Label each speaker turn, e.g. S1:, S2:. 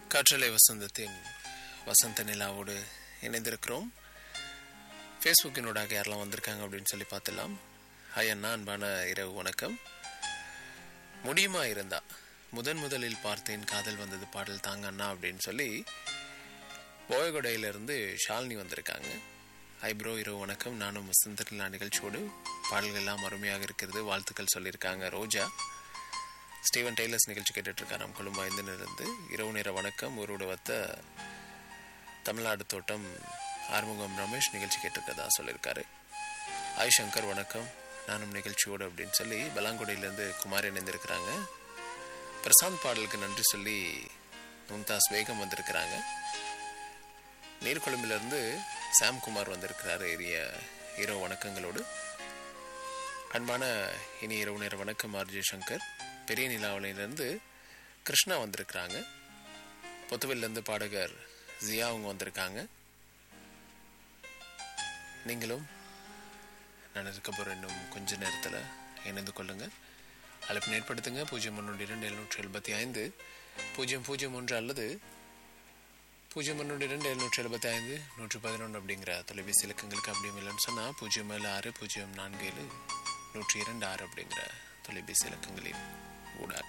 S1: காற்றலை வசந்தத்தின் வசந்த நிலாவோடு இணைந்திருக்கிறோம் ஃபேஸ்புக்கினூடாக யாரெல்லாம் வந்திருக்காங்க அப்படின்னு சொல்லி பார்த்துலாம் ஹாய் அண்ணா அன்பான இரவு வணக்கம் முடியுமா இருந்தா முதன் முதலில் பார்த்தேன் காதல் வந்தது பாடல் தாங்க அண்ணா அப்படின்னு சொல்லி போயகொடையிலிருந்து ஷாலினி வந்திருக்காங்க ஐப்ரோ இரவு வணக்கம் நானும் வசந்த நிலா நிகழ்ச்சியோடு பாடல்கள் எல்லாம் அருமையாக இருக்கிறது வாழ்த்துக்கள் சொல்லியிருக்காங்க ரோஜா ஸ்டீவன் டெய்லர்ஸ் நிகழ்ச்சி கேட்டுட்டு இருக்காராம் கொழும்பாய்ந்திலிருந்து இரவு நேர வணக்கம் ஊரோட வத்த தமிழ்நாடு தோட்டம் ஆறுமுகம் ரமேஷ் நிகழ்ச்சி கேட்டிருக்கதா சொல்லியிருக்காரு ஆய் சங்கர் வணக்கம் நானும் நிகழ்ச்சியோடு அப்படின்னு சொல்லி பலாங்குடியிலேருந்து குமார் இணைந்திருக்கிறாங்க பிரசாந்த் பாடலுக்கு நன்றி சொல்லி மும்தாஸ் வேகம் வந்திருக்கிறாங்க நீர்கொழும்பிலிருந்து சாம்குமார் வந்திருக்கிறாரு ஏரிய இரவு வணக்கங்களோடு அன்பான இனி இரவு நேர வணக்கம் ஆர்ஜே சங்கர் பெரிய நிலாவலையிலேருந்து கிருஷ்ணா வந்திருக்கிறாங்க பொத்துவிலேருந்து பாடகர் ஜியா அவங்க வந்திருக்காங்க நீங்களும் நான் இருக்க போகிற இன்னும் கொஞ்ச நேரத்தில் இணைந்து கொள்ளுங்கள் அழைப்பு ஏற்படுத்துங்க பூஜ்ஜியம் ஒன்று இரண்டு எழுநூற்றி எழுபத்தி ஐந்து பூஜ்ஜியம் பூஜ்ஜியம் ஒன்று அல்லது பூஜ்ஜியம் ஒன்று இரண்டு எழுநூற்றி எழுபத்தி ஐந்து நூற்றி பதினொன்று அப்படிங்கிற தொலைபேசி இலக்கங்களுக்கு அப்படியும் இல்லைன்னு சொன்னால் பூஜ்ஜியம் ஏழு ஆறு பூஜ்ஜியம் நான்கு ஏழு நூற்றி இரண்டு ஆறு அப்படிங்கிற தொலைபேசி இலக்கங்களின் ஊடாக